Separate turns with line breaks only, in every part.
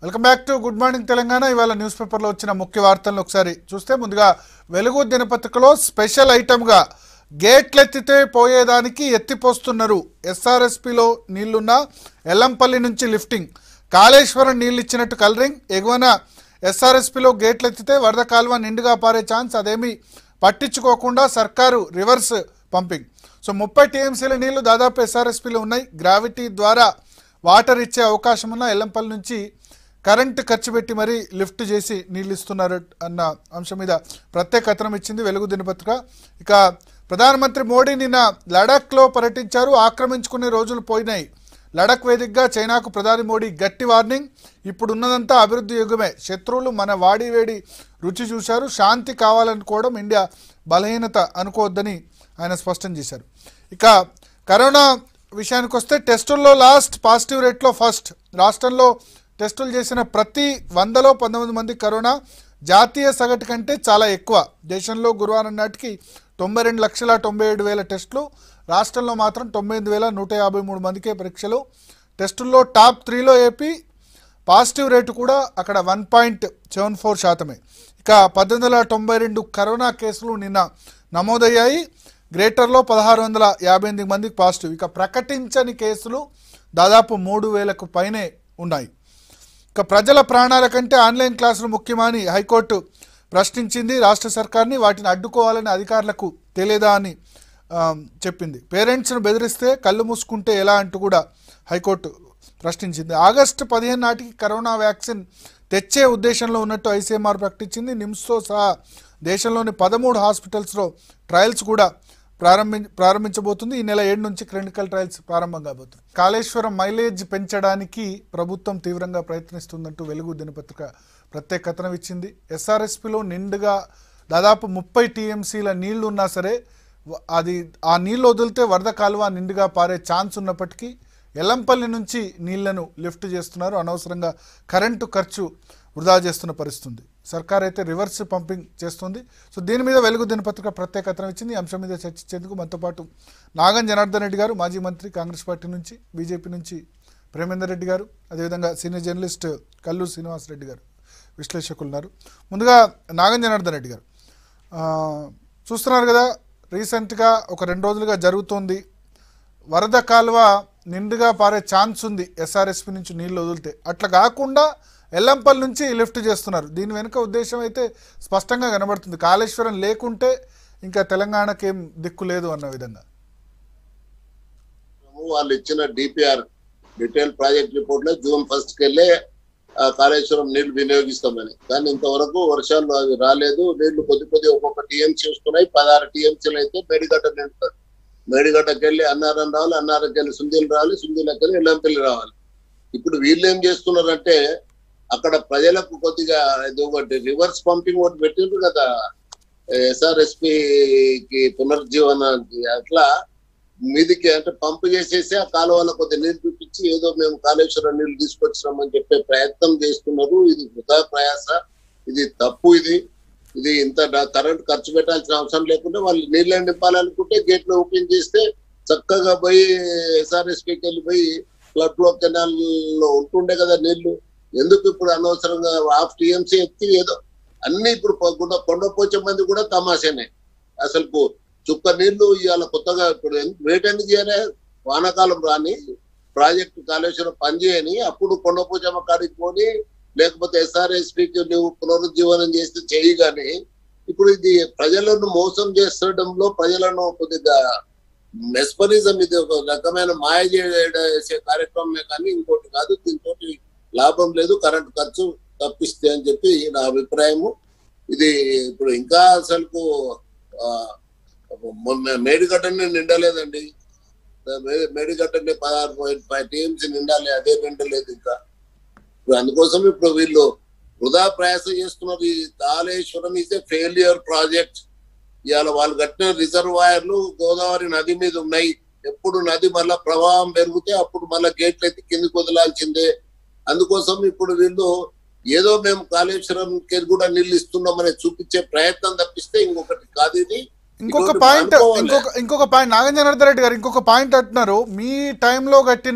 Welcome back to good morning Telangana ఇవాళ news పేపర్లో వచ్చిన ముఖ్య వార్తలను ఒకసారి చూస్తే ముందుగా వెలుగు దినపత్రికలో స్పెషల్ ఐటమ్గా గేట్లెత్తితే పోయేదానికి ఎత్తిపోస్తున్నారు ఎస్ఆర్ఎస్పిలో నీళ్లున్న ఎల్లంపల్లి నుంచి లిఫ్టింగ్ కాళేశ్వరం నీళ్ళు ఇచ్చినట్టు కలరింగ్ ఎగువన ఎస్ఆర్ఎస్పిలో గేట్లెత్తితే వరద కాలువ నిండుగా పారే ఛాన్స్ అదేమీ పట్టించుకోకుండా సర్కారు రివర్స్ పంపింగ్ సో ముప్పై టీఎంసీల నీళ్లు దాదాపు ఎస్ఆర్ఎస్పిలో ఉన్నాయి గ్రావిటీ ద్వారా వాటర్ ఇచ్చే అవకాశం ఉన్న ఎల్లంపల్లి నుంచి కరెంట్ ఖర్చు పెట్టి మరీ లిఫ్ట్ చేసి నీళ్ళు ఇస్తున్నారు అన్న అంశం మీద ప్రత్యేక కథనం ఇచ్చింది వెలుగు దినపత్రిక ఇక ప్రధానమంత్రి మోడీ నిన్న లడాఖ్లో పర్యటించారు ఆక్రమించుకునే రోజులు పోయినాయి లడాక్ వేదికగా చైనాకు ప్రధాని మోడీ గట్టి వార్నింగ్ ఇప్పుడు ఉన్నదంతా అభివృద్ధి యుగమే శత్రువులు మన వాడి వేడి రుచి చూశారు శాంతి కావాలనుకోవడం ఇండియా బలహీనత అనుకోవద్దని ఆయన స్పష్టం చేశారు ఇక కరోనా విషయానికి వస్తే టెస్టుల్లో లాస్ట్ పాజిటివ్ రేట్లో ఫస్ట్ రాష్ట్రంలో టెస్టులు చేసిన ప్రతి వందలో పంతొమ్మిది మంది కరోనా జాతీయ సగటు కంటే చాలా ఎక్కువ దేశంలో గురువారం నాటికి తొంభై రెండు లక్షల తొంభై ఏడు వేల టెస్టులు రాష్ట్రంలో మాత్రం తొంభై ఎనిమిది వేల నూట యాభై మూడు మందికే పరీక్షలు టెస్టుల్లో టాప్ త్రీలో ఏపీ పాజిటివ్ రేటు కూడా అక్కడ వన్ పాయింట్ సెవెన్ ఫోర్ శాతమే ఇక పద్దెనిమిది వందల తొంభై రెండు కరోనా కేసులు నిన్న నమోదయ్యాయి గ్రేటర్లో పదహారు వందల యాభై ఎనిమిది మందికి పాజిటివ్ ఇక ప్రకటించని కేసులు దాదాపు మూడు వేలకు పైనే ఉన్నాయి ఇక ప్రజల ప్రాణాల కంటే ఆన్లైన్ క్లాసులు ముఖ్యమా అని హైకోర్టు ప్రశ్నించింది రాష్ట్ర సర్కార్ని వాటిని అడ్డుకోవాలని అధికారులకు తెలియదా అని ఆ, చెప్పింది పేరెంట్స్ను బెదిరిస్తే కళ్ళు మూసుకుంటే ఎలా అంటూ కూడా హైకోర్టు ప్రశ్నించింది ఆగస్టు పదిహేను నాటికి కరోనా వ్యాక్సిన్ తెచ్చే ఉద్దేశంలో ఉన్నట్టు ఐసీఎంఆర్ ప్రకటించింది నిమ్స్తో సహా దేశంలోని పదమూడు హాస్పిటల్స్లో ట్రయల్స్ కూడా ప్రారంభి ప్రారంభించబోతుంది ఈ నెల ఏడు నుంచి క్లినికల్ ట్రయల్స్ ప్రారంభం కాబోతుంది కాళేశ్వరం మైలేజ్ పెంచడానికి ప్రభుత్వం తీవ్రంగా ప్రయత్నిస్తుందంటూ వెలుగు దినపత్రిక ప్రత్యేక కథనం ఇచ్చింది ఎస్ఆర్ఎస్పిలో నిండుగా దాదాపు ముప్పై టీఎంసీల నీళ్లు ఉన్నా సరే వ- అది ఆ నీళ్ళు వదిలితే వరద కాలువ నిండుగా పారే ఛాన్స్ ఉన్నప్పటికీ ఎల్లంపల్లి నుంచి నీళ్లను లిఫ్ట్ చేస్తున్నారు అనవసరంగా కరెంటు ఖర్చు వృధా చేస్తున్న పరిస్థితి ఉంది సర్కార్ అయితే రివర్స్ పంపింగ్ చేస్తుంది సో దీని మీద వెలుగు దినపత్రిక ప్రత్యేక కథనం ఇచ్చింది ఈ అంశం మీద చర్చించేందుకు మనతో పాటు నాగన్ జనార్దన్ రెడ్డి గారు మాజీ మంత్రి కాంగ్రెస్ పార్టీ నుంచి బీజేపీ నుంచి ప్రేమేందర్ రెడ్డి గారు అదేవిధంగా సీనియర్ జర్నలిస్ట్ కల్లు శ్రీనివాస్ రెడ్డి గారు విశ్లేషకులు ఉన్నారు ముందుగా నాగన్ జనార్దన్ రెడ్డి గారు ఆ, చూస్తున్నారు కదా రీసెంట్గా ఒక రెండు రోజులుగా జరుగుతోంది వరద కాలువ నిండుగా పారే ఛాన్స్ ఉంది ఎస్ఆర్ఎస్పి నుంచి నీళ్లు వదిలితే అట్లా కాకుండా ఎల్లంపల్లి నుంచి లిఫ్ట్ చేస్తున్నారు దీని వెనుక ఉద్దేశం అయితే స్పష్టంగా కనబడుతుంది కాళేశ్వరం లేకుంటే ఇంకా తెలంగాణకి ఏం దిక్కు లేదు అన్న విధంగా
వాళ్ళు ఇచ్చిన డిపిఆర్ డీటెయిల్ ప్రాజెక్ట్ రిపోర్ట్ లో జూన్ ఫస్ట్ కి వెళ్ళే ఆ, కాళేశ్వరం నీళ్లు వినియోగిస్తామని కానీ ఇంతవరకు వర్షాలు అవి రాలేదు నీళ్లు కొద్ది కొద్ది ఒక్కొక్క టీఎంసీ వస్తున్నాయి పదహారు టీఎంసీలు అయితే మేడిగడ్డ నిండుతుంది మేడిగడ్డకి వెళ్ళి అన్నారం రావాలి అన్నారంకి వెళ్ళి సుందీలు రావాలి సుందీలకి వెళ్ళి ఎల్లంపల్లి రావాలి ఇప్పుడు వీళ్ళు ఏం చేస్తున్నారంటే అక్కడ ప్రజలకు కొద్దిగా ఇది ఒకటి రివర్స్ పంపింగ్ ఒకటి పెట్టిండ్రు కదా ఎస్ఆర్ఎస్పి కి పునర్జీవనానికి అట్లా మీదికి అంటే పంపు చేసేసి ఆ కాలువలో కొద్ది నీళ్లు చూపించి ఏదో మేము కాళేశ్వరం నీళ్లు తీసుకొచ్చినామని చెప్పే ప్రయత్నం చేస్తున్నారు ఇది వృధా ప్రయాస ఇది తప్పు ఇది ఇది ఇంత డ- కరెంట్ ఖర్చు పెట్టాల్సిన అవసరం లేకుండా వాళ్ళు నీళ్ళని నింపాలనుకుంటే గేట్లు ఓపెన్ చేస్తే చక్కగా పోయి ఎస్ఆర్ఎస్పికి వెళ్ళిపోయి ఫ్లడ్ ఫ్లో కెనాల్ లో ఉంటుండే కదా నీళ్లు ఎందుకు ఇప్పుడు అనవసరంగా హాఫ్ టీఎంసీ ఎత్తి ఏదో అన్ని ఇప్పుడు పొ- కొండ కొండపోచే మంది కూడా తమాషానే అసలు పు- చుక్క నీళ్లు ఇవాళ కొత్తగా ఇప్పుడు ఎన్- రేట్ ఎందుకు చేయలే వానాకాలం రాని ప్రాజెక్టు కాళేశ్వరం పనిచేయని అప్పుడు కొండపోచమ్మ కాడికి పోని లేకపోతే ఎస్ఆర్ఎస్పికి నువ్వు పునరుజ్జీవనం చేస్తే చేయి కానీ ఇప్పుడు ఇది ప్రజలను మోసం చేసడంలో ప్రజలను కొద్దిగా మెస్పరిజం ఇది ఒక రకమైన మాయ చేసే కార్యక్రమమే కానీ ఇంకోటి కాదు దీంతో లాభం లేదు కరెంట్ ఖర్చు తప్పిస్తే అని చెప్పి నా అభిప్రాయము ఇది ఇప్పుడు ఇంకా అసలు మొన్న మేడిగడ్డని నిండలేదండి మే- మేడిగడ్డని పదహారు పాయింట్ ఫైవ్ టీఎంసీ నిండాలి అదే నిండలేదు ఇంకా ఇప్పుడు అందుకోసం ఇప్పుడు వీళ్ళు వృధా ప్రయాస చేస్తున్నారు ఈ Kaleshwaram is a failure project ఇవాళ వాళ్ళు కట్టిన రిజర్వాయర్లు గోదావరి నది మీద ఉన్నాయి ఎప్పుడు నది మళ్ళా ప్రవాహం పెరిగితే అప్పుడు మళ్ళా గేట్లు ఎత్తి కిందికి వదలాల్సిందే అందుకోసం ఇప్పుడు వీళ్ళు ఏదో మేము కాళేశ్వరంకి కూడా నీళ్ళు ఇస్తున్నామని చూపించే ప్రయత్నం తప్పిస్తే ఇంకొకటి కాదు ఇది
ఇంకొక
ఇటువంటి
పాయింట్
అనుకోవాలి.
ఇంకొక ఇంకొక పాయింట్ నాగేంద్ర రెడ్డి గారు ఇంకొక పాయింట్ అంటున్నారు మీ టైంలో కట్టిన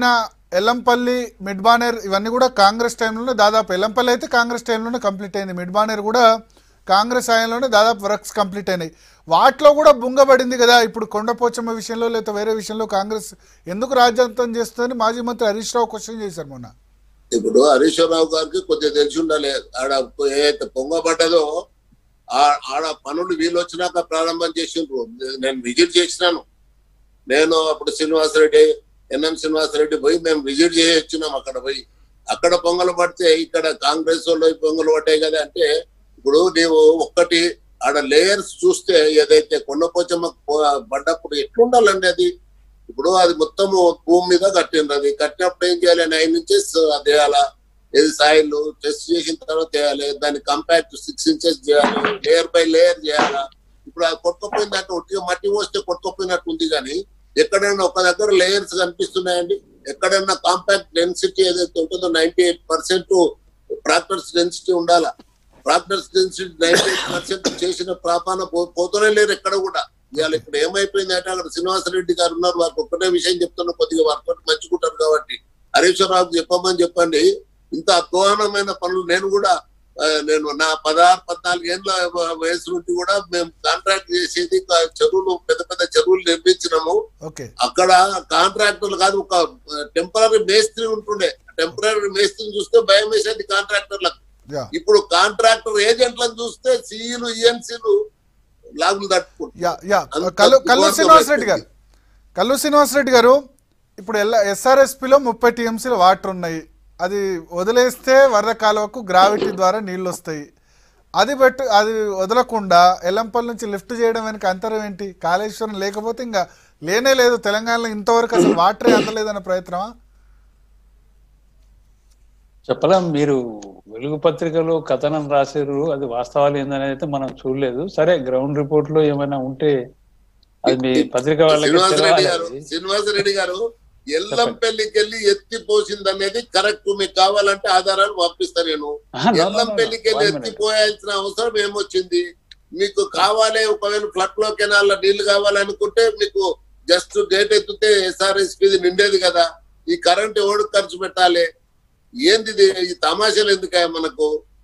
ఎల్లంపల్లి మిడ్ బానేర్ ఇవన్నీ కూడా కాంగ్రెస్ టైంలోనే దాదాపు ఎల్లంపల్లి అయితే కాంగ్రెస్ టైంలోనే కంప్లీట్ అయింది మిడ్ బానేర్ కూడా కాంగ్రెస్ హయాంలోనే దాదాపు వర్క్స్ కంప్లీట్ అయినాయి వాటిలో కూడా బుంగబడింది కదా ఇప్పుడు కొండపోచమ్మ విషయంలో లేదా వేరే విషయంలో కాంగ్రెస్ ఎందుకు రాజ్యాంగం చేస్తుందని మాజీ మంత్రి హరీష్ రావు క్వశ్చన్ చేశారు మొన్న
ఇప్పుడు హరీశ్వరరావు గారికి కొద్దిగా తెలిసి ఉండాలి ఆడ ఏదైతే పొంగబడ్డదో ఆ- ఆడ పనులు వీళ్ళు వచ్చినాక ప్రారంభం చేసిండ్రు నేను విజిట్ చేసినాను నేను అప్పుడు శ్రీనివాసరెడ్డి ఎన్ఎం శ్రీనివాసరెడ్డి పోయి మేము విజిట్ చేసి వచ్చినాం అక్కడ పోయి అక్కడ పొంగలు పడితే ఇక్కడ కాంగ్రెస్ వాళ్ళు పొంగలు పడ్డాయి కదా అంటే ఇప్పుడు నీవు ఒక్కటి ఆడ లేయర్స్ చూస్తే ఏదైతే కొండపోచమ్మ పో- పడ్డప్పుడు ఎట్లుండాలండి అది ఇప్పుడు అది మొత్తము భూమి మీద కట్టిండ్రు అది కట్టినప్పుడు ఏం చేయాలి నైన్ ఇంచెస్ అది వేయాలా ఏది సాయిల్ టెస్ట్ చేసిన తర్వాత వేయాలి దాన్ని కంపాక్ట్ సిక్స్ ఇంచెస్ చేయాలి లేయర్ బై లేయర్ చేయాలా ఇప్పుడు అది కొట్టుకుపోయిందంటే ఒట్టిగా మట్టి పోస్తే కొట్టుకుపోయినట్టు ఉంది కానీ ఎక్కడైనా ఒక దగ్గర లేయర్స్ కనిపిస్తున్నాయండి ఎక్కడైనా కాంపాక్ట్ డెన్సిటీ ఏదైతే ఉంటుందో ninety eight percent tractors density ఉండాలా tractors density ninety eight percent చేసిన ప్రాపాన పో- పోతూనే లేరు ఎక్కడ కూడా ఇవాళ ఇక్కడ ఏమైపోయింది అంటే అక్కడ శ్రీనివాసరెడ్డి గారు ఉన్నారు వారికి ఒక్కటే విషయం చెప్తున్నా కొద్దిగా వారితో మంచుకుంటారు కాబట్టి హరీశ్వరరావుకి చెప్పమని చెప్పండి ఇంత అధ్వానమైన పనులు నేను కూడా ఆ, నేను నా పదహారు పద్నాలుగు ఏళ్ళ వయసు నుండి కూడా మేము కాంట్రాక్ట్ చేసేది కా- చెరువులు పెద్ద పెద్ద చెరువులు నిర్మించినాము
ఓకే
అక్కడ కాంట్రాక్టర్లు కాదు ఒక టెంపరీ మేస్త్రి ఉంటుండే టెంపరీ మేస్త్రిని చూస్తే భయం వేసేది కాంట్రాక్టర్లకు
యా
ఇప్పుడు కాంట్రాక్టర్ ఏజెంట్లను చూస్తే సిఈలు ఈఎన్సీలు లాగులు తట్టుకుంటారు
యా యా
అంత
కల్లు కల్లు
దుర్మార్గం
శ్రీనివాసరెడ్డి గారు
అయిపోయింది.
కల్లు శ్రీనివాసరెడ్డి గారు ఇప్పుడు ఎల్ల ఎస్ఆర్ఎస్పిలో ముప్పై టీఎంసీలు వాటర్ ఉన్నాయి అది వదిలేస్తే వరద కాలువకు గ్రావిటీ ద్వారా నీళ్ళు వస్తాయి అది బెట్ అది వదలకుండా ఎల్లంపల్లి నుంచి లిఫ్ట్ చేయడం వెనక అంతరం ఏంటి కాళేశ్వరం లేకపోతే ఇంకా లేనే లేదు తెలంగాణలో ఇంతవరకు అసలు వాటరే అందలేదన్న ప్రయత్నమా
చెప్పలేం మీరు వెలుగు పత్రికలో కథనం రాశారు అది వాస్తవాలు ఏందనేది అయితే మనం చూడలేదు సరే గ్రౌండ్ రిపోర్ట్ లో ఏమైనా ఉంటే అది మీ పత్రిక వాళ్ళకి
శ్రీనివాసరెడ్డి
తెలవాలి
గారు
అది.
శ్రీనివాసరెడ్డి గారు ఎల్లంపల్లికి వెళ్ళి ఎత్తి పోసింది అనేది కరెక్ట్ మీకు కావాలంటే ఆధారాలు పంపిస్తా నేను
ఆహా, no, no, no, no.
ఎల్లంపల్లికి వెళ్ళి
One
ఎత్తి
minute.
పోయాల్సిన అవసరం ఏమొచ్చింది మీకు కావాలి ఒకవేళ ఫ్లడ్ లో కెనాల్లో నీళ్లు కావాలనుకుంటే మీకు జస్ట్ గేట్ ఎత్తితే ఎస్ఆర్ఎస్పి నిండేది కదా ఈ కరెంట్ ఎవడు ఖర్చు పెట్టాలి ఏంది ఇది? ఈ తమాషాలు ఎందుకయ్యా మనకు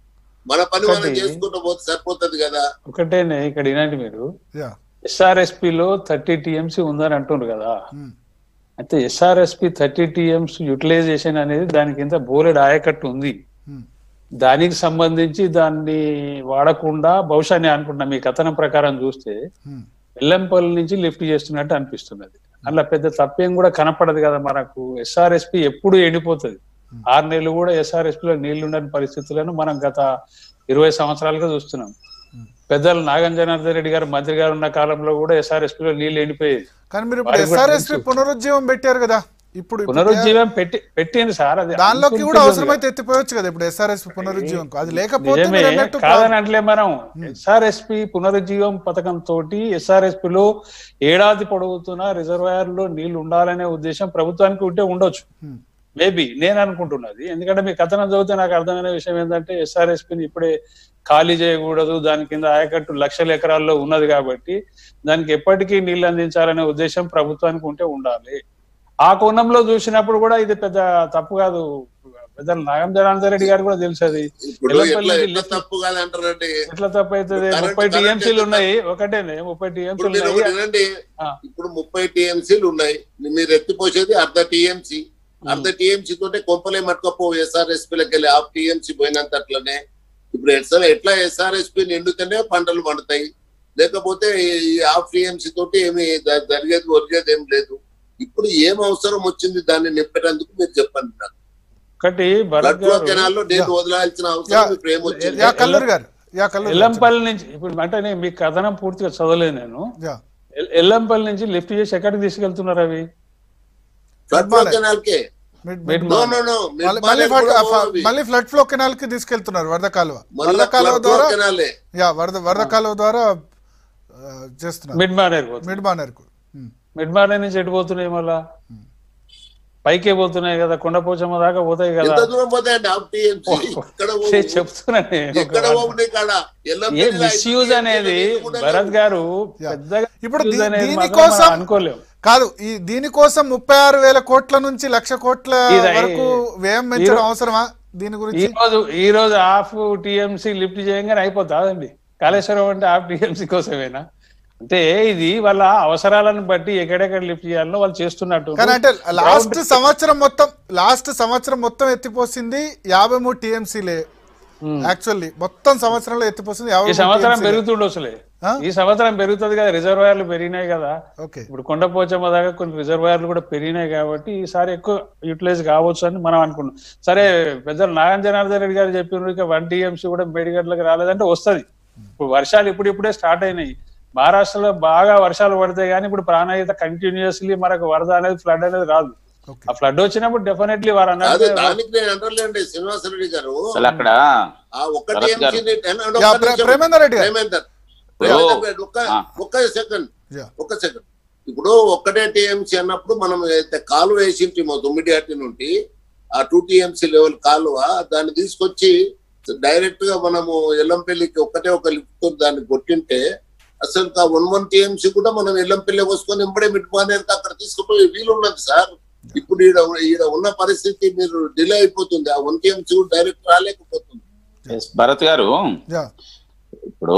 మన పని మనం
ఒకటి-
చేసుకుంటూ పోతే సరిపోతుంది కదా
ఒకటేనే ఇక్కడ వినండి మీరు
యా
ఎస్ఆర్ఎస్పి లో థర్టీ టీఎంసీ ఉందని అంటుండ్రు కదా
ఉమ్,
అయితే ఎస్ఆర్ఎస్పి థర్టీ టీఎంస్ యూటిలైజేషన్ అనేది దాని కింద బోలెడ్ ఆయకట్టు ఉంది
ఉమ్,
దానికి సంబంధించి దాన్ని వాడకుండా బహుశా నేను అనుకుంటున్నా మీ కథనం ప్రకారం చూస్తే
ఉమ్,
వెల్లంపల్లి నుంచి లిఫ్ట్ చేస్తున్నట్టు అనిపిస్తున్నది అలా పెద్ద తప్పేం కూడా కనపడదు కదా మనకు ఎస్ఆర్ఎస్పి ఎప్పుడు ఎండిపోతుంది ఆరు నెలలు కూడా ఎస్ఆర్ఎస్పి లో నీళ్లు ఉండని పరిస్థితులను మనం గత ఇరవై సంవత్సరాలుగా చూస్తున్నాం పెద్దలు నాగం జనార్దన్ రెడ్డి గారు మంత్రి గారు ఉన్న కాలంలో కూడా ఎస్ఆర్ఎస్పి లో నీళ్లు ఎండిపోయేది
కానీ మీరు ఇప్పుడు
వారికి కూడా
ఎస్ఆర్ఎస్పి
తెలుసు.
పునరుజ్జీవం పెట్టారు కదా ఇప్పుడు ఇప్పుడు
పునరుజ్జీవం పెట్టి పెట్టింది సార్ అది
దానిలోకి కూడా
unfulfilled
అవసరమైతే ఎత్తిపోయొచ్చు కదా ఇప్పుడు ఎస్ఆర్ఎస్ పునరుజ్జీవం అది లేకపోతే
నిజమే
మీరు అన్నట్టు
కాదని అంటలే మనం ఎస్ఆర్ఎస్పి పునరుజ్జీవం పథకం తోటి ఎస్ఆర్ఎస్పి లో ఏడాది పొడవుతున్న రిజర్వాయర్ లో నీళ్లు ఉండాలనే ఉద్దేశం ప్రభుత్వానికి ఉంటే ఉండొచ్చు
Hmm.
మేబీ నేను అనుకుంటున్నది ఎందుకంటే మీ కథనం చదివితే నాకు అర్థమైన విషయం ఏంటంటే ఎస్ఆర్ఎస్పిని ఇప్పుడే ఖాళీ చేయకూడదు దాని కింద ఆయకట్టు లక్షల ఎకరాల్లో ఉన్నది కాబట్టి దానికి ఎప్పటికీ నీళ్లు అందించాలనే ఉద్దేశం ప్రభుత్వానికి ఉంటే ఉండాలి ఆ కోణంలో చూసినప్పుడు కూడా ఇది పెద్ద తప్పు కాదు పెద్ద నాగం జనార్దన్ రెడ్డి గారు కూడా తెలుసు అది
ఇప్పుడు
ఎల్లంపల్లి
ఎట్లా
నుంచి
ఎట్లా
lift-
తప్పు కాదంటారండి
ఎట్లా తప్పు అవుతుంది
కరెంట్-
ముప్పై
కరెంట్
టీఎంసీలు
ఎంత
ఉన్నాయి ఒకటేనే ముప్పై
ఇప్పుడు
టీఎంసీలు
మీరు
ఉన్నాయి
ఒకటి వినండి
ఆ.
ఇప్పుడు ముప్పై టీఎంసీలు ఉన్నాయి మీరు ఎత్తిపోసేది అర్ధ టీఎంసీ అర్ధ టీఎంసీ తోటే కొంపలే మట్టుకపో ఎస్ఆర్ఎస్పీలకు వెళ్ళి హాఫ్ టీఎంసీ పోయినంత అట్లనే ఇప్పుడు ఎట్లా ఎట్లా ఎస్ఆర్ఎస్పీ నిండుతేనే పంటలు పండుతాయి లేకపోతే ఈ హాఫ్ టీఎంసీ తోటి ఏమి జ- జరిగేది ఒరిగేది ఏం లేదు ఇప్పుడు ఏం అవసరం వచ్చింది దాన్ని నింపేటందుకు మీరు చెప్పండి నాకు
ఒకటి భరత్
ఫ్లడ్ లో
గారు
కెనాల్లో నీళ్లు వదలాల్సిన
యా.
అవసరం ఇప్పుడు ఏమొచ్చింది
యా కల్లూరు గారు యా కల్లూరు గారు.
ఎల్లంపల్లి నుంచి ఇప్పుడు అంటే నేను మీ కథనం పూర్తిగా చదవలేదు నేను
యా
ఎల్- ఎల్లంపల్లి నుంచి లిఫ్ట్ చేసి ఎక్కడికి తీసుకెళ్తున్నారు అవి
ఫ్లడ్ లో కెనాల్ కే
mid-
mid
no no no
మళ్ళీ మళ్ళీ ఫ్లడ్ మళ్ళీ ఫ్లడ్ ఫ్లో కెనాల్ కి తీసుకెళ్తున్నారు వరద కాలువ వరద కాలువ ద్వారా
కెనాలే
యా వరద వరద కాలువ ద్వారా ఆ, చేస్తున్నారు
మిడ్ మానేర్ పోతుంది
మిడ్ బానర్ కు ఉమ్,
మిడ్ మానేర్ నుంచి ఎటు పోతున్నాయి మళ్ళా పైకే పోతున్నాయి కదా కొండపోచమ్మ దాకా పోతాయి కదా
ఎంత దూరం పోతాయండి హాఫ్ టీఎంసీ ఇక్కడ పోవు.
సే, చెప్తున్నా నేను.
ఎక్కడ పోగునే కాడ ఎల్లం
ఏ మిస్యూజ్ అనేది భరత్ గారు
యా.
పెద్దగా
ఇప్పుడు
misuse
దీ-
అనేది మాత్రం
దీనికోసం
మనం అనుకోలేం
కాదు ఈ దీనికోసం ముప్పై ఆరు వేల కోట్ల నుంచి లక్ష కోట్ల
ఇది-
వరకు వ్యయం పెంచడం అవసరమా దీని
ఈ
గురించి
రోజు ఈ రోజు హాఫ్ టీఎంసీ లిఫ్ట్ చేయగానే అయిపోతుందండి కాళేశ్వరం అంటే హాఫ్ టీఎంసీ కోసమేనా అంటే ఇది వాళ్ళ అవసరాలను బట్టి ఎక్కడెక్కడ లిఫ్ట్ చేయాలో వాళ్ళు చేస్తున్నట్టు
కానీ అంటే లాస్ట్ సంవత్సరం మొత్తం లాస్ట్ సంవత్సరం మొత్తం ఎత్తిపోసింది యాభై మూడు టీఎంసీలే యాక్చువల్లీ మొత్తం సంవత్సరంలో ఎత్తిపోసింది యాభై
ఈ
మూడు
సంవత్సరం
TMC లే.
పెరుగుతుండొచ్చులే
ఆ?
ఈ సంవత్సరం పెరుగుతుంది కదా రిజర్వాయర్లు పెరిగినాయి కదా
ఓకే
ఇప్పుడు కొండపోచమ్మ దాకా కొన్ని రిజర్వాయర్లు కూడా పెరిగినాయి కాబట్టి ఈసారి ఎక్కువ యూటిలైజ్ కావచ్చు అని మనం అనుకున్నాం సరే పెద్దలు నాగం జనార్దన్ రెడ్డి గారు చెప్పిన ఇక వన్ టీఎంసీ కూడా మేడిగడ్లకు రాలేదంటే వస్తది ఇప్పుడు వర్షాలు ఇప్పుడు ఇప్పుడే స్టార్ట్ అయినాయి మహారాష్ట్రలో బాగా వర్షాలు పడతాయి కానీ ఇప్పుడు ప్రాణాయిత కంటిన్యూస్లీ మనకు వరద అనేది ఫ్లడ్ అనేది రాదు
ఓకే
ఆ ఫ్లడ్ వచ్చినప్పుడు డెఫినెట్లీ వారు
కాదు
అన్నట్టు
దానికి నేను అంటారులేండి శ్రీనివాసరెడ్డి గారు
అసలు అక్కడ
ఆ ఒక్క
భరత్ గారు.
టీఎంసీ
యా, ప్రే- ప్రేమేందర్ రెడ్డి గారు
ప్రేమేందర్
ఇప్పుడు
ప్రేమేందర్ రెడ్డి, ఒక్క
ఆ.
ఒక్క సెకండ్
యా.
ఒక్క సెకండ్ ఇప్పుడు ఒక్కటే టీఎంసీ అన్నప్పుడు మనం అయితే కాలువ వేసింటిమో దుమ్మిడిహట్టి నుండి ఆ టూ టీఎంసీ లెవెల్ కాలువ దాన్ని తీసుకొచ్చి డైరెక్ట్ గా మనము ఎల్లంపల్లికి ఒక్కటే ఒక లిఫ్ట్ దాన్ని కొట్టింటే అసలు ఆ వన్ వన్ టీఎంసీ కూడా మనం ఎల్లంపల్లి వసుకొని ఎంబడే మిట్టుమానేది అక్కడ తీసుకుపోయి వీలు ఉన్నది సార్ ఇప్పుడు ఈడ ఈడ ఉన్న పరిస్థితి మీరు డిలే అయిపోతుంది ఆ వన్ టీఎంసీ డైరెక్ట్ రాలేకపోతుంది
ఎస్, భరత్ గారు
యా
ఇప్పుడు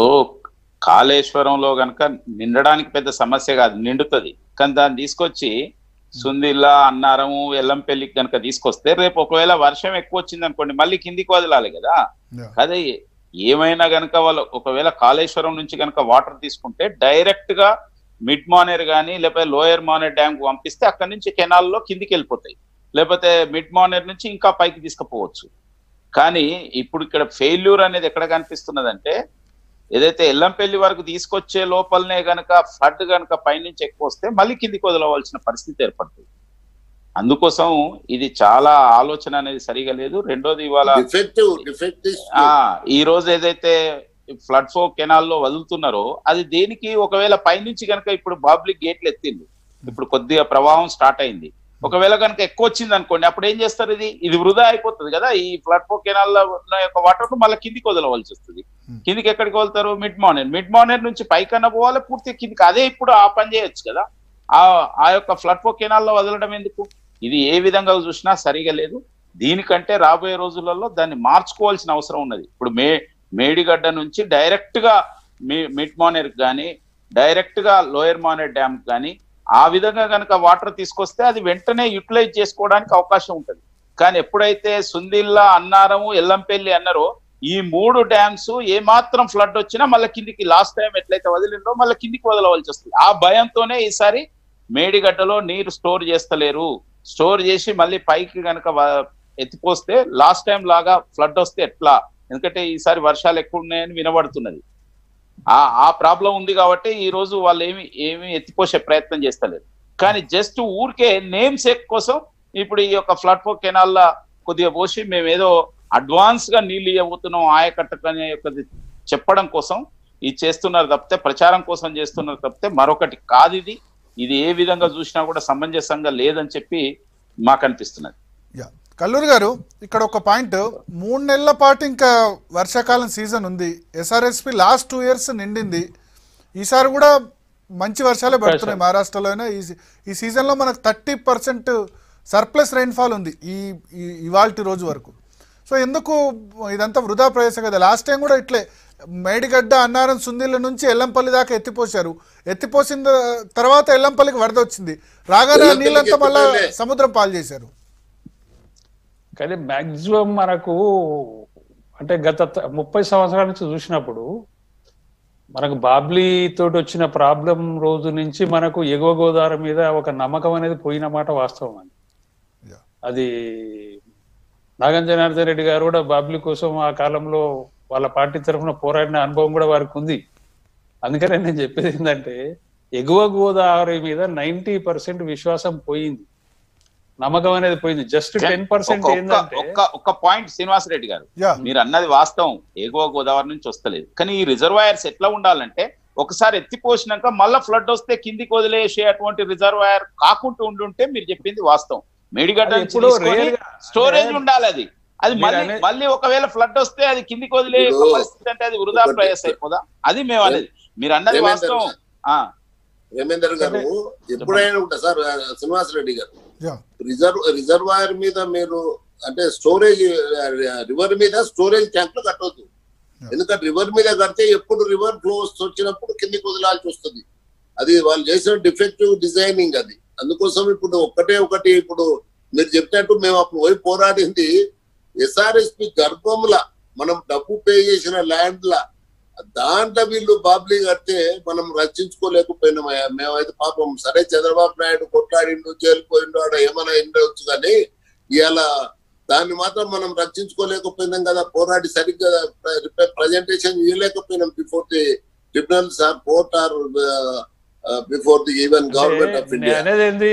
కాళేశ్వరంలో గనక నిండడానికి పెద్ద సమస్య కాదు నిండుతుంది కానీ దాన్ని తీసుకొచ్చి సుందిల్లా అన్నారము ఎల్లంపల్లికి గనక తీసుకొస్తే రేపు ఒకవేళ వర్షం ఎక్కువ వచ్చింది అనుకోండి మళ్ళీ కిందికి వదలాలి కదా
యా
అదే ఏమైనా గనక వాళ్ళు ఒకవేళ కాళేశ్వరం నుంచి గనక వాటర్ తీసుకుంటే డైరెక్ట్ గా మిడ్ మానేర్ కానీ లేకపోతే లోయర్ మానేర్ డ్యామ్ కు పంపిస్తే అక్కడి నుంచి కెనాల్లో కిందికి వెళ్ళిపోతాయి లేకపోతే మిడ్ మానేర్ నుంచి ఇంకా పైకి తీసుకుపోవచ్చు కానీ ఇప్పుడు ఇక్కడ ఫెయిల్యూర్ అనేది ఎక్కడ కనిపిస్తున్నదంటే ఏదైతే ఎల్లంపల్లి వరకు తీసుకొచ్చే లోపలనే గనక ఫ్లడ్ గనక పైనుంచి ఎక్కువ వస్తే మళ్ళీ కిందికి వదలవలసిన పరిస్థితి ఏర్పడుతుంది అందుకోసం ఇది చాలా ఆలోచన అనేది సరిగా లేదు రెండోది ఇవాళ
డిఫెక్టివ్ డిఫెక్టివ్
ఆ ఈ రోజు ఏదైతే ఫ్లడ్ ఫ్లో కెనాల్లో వదులుతున్నారో అది దేనికి ఒకవేళ పైనుంచి కనుక ఇప్పుడు పబ్లిక్ గేట్లు ఎత్తింది ఇప్పుడు కొద్దిగా ప్రవాహం స్టార్ట్ అయింది ఒకవేళ కనుక ఎక్కువ వచ్చింది అనుకోండి అప్పుడు ఏం చేస్తారు ఇది ఇది వృధా అయిపోతుంది కదా ఈ ఫ్లడ్ ఫ్లో కెనాల్ ఉన్న యొక్క వాటర్ మళ్ళీ కిందికి వదలవలసి వస్తుంది కిందికి ఎక్కడికి వెళ్తారు మిడ్ మార్నింగ్ మిడ్ మార్నింగ్ నుంచి పైకన్నా పోవాలి పూర్తి కిందికి అదే ఇప్పుడు ఆ పని చేయొచ్చు కదా ఆ ఆ యొక్క ఫ్లడ్ ఫ్లో కెనాల్లో వదలడం ఎందుకు ఇది ఏ విధంగా చూసినా సరిగా లేదు దీనికంటే రాబోయే రోజులలో దాన్ని మార్చుకోవాల్సిన అవసరం ఉన్నది ఇప్పుడు మే మేడిగడ్డ నుంచి డైరెక్ట్ గా మీ మిడ్ మానేర్ కానీ డైరెక్ట్ గా లోయర్ మానేర్ డ్యామ్ కానీ ఆ విధంగా కనుక వాటర్ తీసుకొస్తే అది వెంటనే యూటిలైజ్ చేసుకోవడానికి అవకాశం ఉంటుంది కానీ ఎప్పుడైతే సుందిల్లా అన్నారము ఎల్లంపల్లి అన్నారో ఈ మూడు డ్యామ్స్ ఏ మాత్రం ఫ్లడ్ వచ్చినా మళ్ళీ కిందికి లాస్ట్ టైం ఎట్లయితే వదిలిందో మళ్ళీ కిందికి వదలవలసి వస్తుంది ఆ భయంతోనే ఈసారి మేడిగడ్డలో నీరు స్టోర్ చేస్తలేరు స్టోర్ చేసి మళ్ళీ పైకి గనక వ- ఎత్తిపోస్తే లాస్ట్ టైం లాగా ఫ్లడ్ వస్తే ఎట్లా ఎందుకంటే ఈసారి వర్షాలు ఎక్కువ ఉన్నాయని వినబడుతున్నది ఆ ఆ ప్రాబ్లం ఉంది కాబట్టి ఈ రోజు వాళ్ళు ఏమి ఏమి ఎత్తిపోసే ప్రయత్నం చేస్తలేరు కానీ జస్ట్ ఊరికే నేమ్ సేక్ కోసం ఇప్పుడు ఈ యొక్క ఫ్లడ్ ఫో కెనాల్ కొద్దిగా పోసి మేము ఏదో అడ్వాన్స్ గా నీళ్లు ఇవ్వబోతున్నాం ఆయకట్టకు అనే యొక్క చెప్పడం కోసం ఇది చేస్తున్నారు తప్పితే ప్రచారం కోసం చేస్తున్నారు తప్పితే మరొకటి కాదు ఇది ఇది ఏ విధంగా చూసినా కూడా సమంజసంగా లేదని చెప్పి మాకు అనిపిస్తున్నది
యా కల్లూరి గారు ఇక్కడ ఒక పాయింట్ మూడు నెలల పాటు ఇంకా వర్షాకాలం సీజన్ ఉంది ఎస్ఆర్ఎస్పి లాస్ట్ టూ ఇయర్స్ నిండింది ఈసారి కూడా మంచి వర్షాలే పడుతున్నాయి మహారాష్ట్రలో అయినా ఈ సీ- ఈ సీజన్లో మనకు థర్టీ పర్సెంట్ సర్ప్లస్ రైన్ఫాల్ ఉంది ఈ ఇవాల్టి రోజు వరకు సో ఎందుకు ఇదంతా వృధా ప్రయాస కదా లాస్ట్ టైం కూడా ఇట్లే మేడిగడ్డ అన్నారం సుందిళ్ళ నుంచి ఎల్లంపల్లి దాకా ఎత్తిపోశారు ఎత్తిపోసిన తర్వాత ఎల్లంపల్లికి వరద వచ్చింది రాగానే ఆ
ఎల్లంపల్లికి
నీళ్ళంతా మళ్ళా
ఎత్తిపోలే.
సముద్రం పాలు చేశారు
కానీ మాక్సిమం మనకు అంటే గత త- ముప్పై సంవత్సరాల నుంచి చూసినప్పుడు మనకు బాబ్లీ తోటి వచ్చిన ప్రాబ్లం రోజు నుంచి మనకు ఎగువ గోదావరి మీద ఒక నమ్మకం అనేది పోయిన మాట వాస్తవం అండి
Yeah.
అది నాగం జనార్దన్ రెడ్డి గారు కూడా బాబ్లీ కోసం ఆ కాలంలో వాళ్ళ పార్టీ తరఫున పోరాడిన అనుభవం కూడా వారికి ఉంది అందుకనే నేను చెప్పేది ఏంటంటే ఎగువ గోదావరి మీద నైన్టీ పర్సెంట్ విశ్వాసం పోయింది నమ్మకం అనేది పోయింది జస్ట్ టెన్ పర్సెంట్
ఒక్క- ఒక్క-
ఏంటంటే
ఒక్క ఒక్క పాయింట్ శ్రీనివాసరెడ్డి గారు
యా
మీరు అన్నది వాస్తవం ఎగువ గోదావరి నుంచి వస్తలేదు కానీ ఈ రిజర్వాయర్స్ ఎట్లా ఉండాలంటే ఒకసారి ఎత్తిపోసినాక మళ్ళా ఫ్లడ్ వస్తే కిందికి వదిలేసే అటువంటి రిజర్వాయర్ కాకుండా ఉండుంటే మీరు చెప్పింది వాస్తవం మేడిగడ్డ
అది
నుంచి
ఎప్పుడూ
తీసుకొని
rare గా-
స్టోరేజ్
అంటే
ఉండాలి అది అది
మీరు
మళ్ళీ
అనే-
మళ్ళీ ఒకవేళ ఫ్లడ్ వస్తే అది కిందికి వదిలే
ఇప్పుడు
పరిస్థితి అంటే అది వృధా
ఒకటి-
ప్రయాస అయిపోదా అది మేము అనేది మీరు అన్నది
ఏమైందంటే-
వాస్తవం ఆ
రేమేందర్ గారు ఎప్పుడైనా ఉంటా సార్ శ్రీనివాస్ రెడ్డి గారు
యా
రిజర్వ్ రిజర్వాయర్ మీద మీరు అంటే స్టోరేజ్ రివర్ మీద స్టోరేజ్ ట్యాంకులు కట్టవద్దు ఎందుకంటే రివర్ మీద కడితే ఎప్పుడు రివర్ ఫ్లో వచ్చినప్పుడు కిందికి వదలాల్సి వస్తుంది అది వాళ్ళు చేసిన డిఫెక్టివ్ డిజైనింగ్ అది అందుకోసం ఇప్పుడు ఒక్కటే ఒకటి ఇప్పుడు మీరు చెప్పినట్టు మేము అప్పుడు పోయి పోరాడింది ఎస్ఆర్ఎస్పి గర్భంల మనం డబ్బు పే చేసిన ల్యాండ్ లా దాంట్లో వీళ్ళు బాబ్లీ కడితే మనం రక్షించుకోలేకపోయినాం మేమైతే పాపం సరే చంద్రబాబు నాయుడు కొట్లాడిండు జైలు పోయిండు ఆడ ఏమైనా ఉండవచ్చు కానీ ఇవాళ దాన్ని మాత్రం మనం రక్షించుకోలేకపోయినాం కదా పోరాడి సరిగ్గా ప్రజెంటేషన్ ఇవ్వలేకపోయినాం before the tribunals or court or before the even government of
నేను
ఇండియా
అనేది ఏంది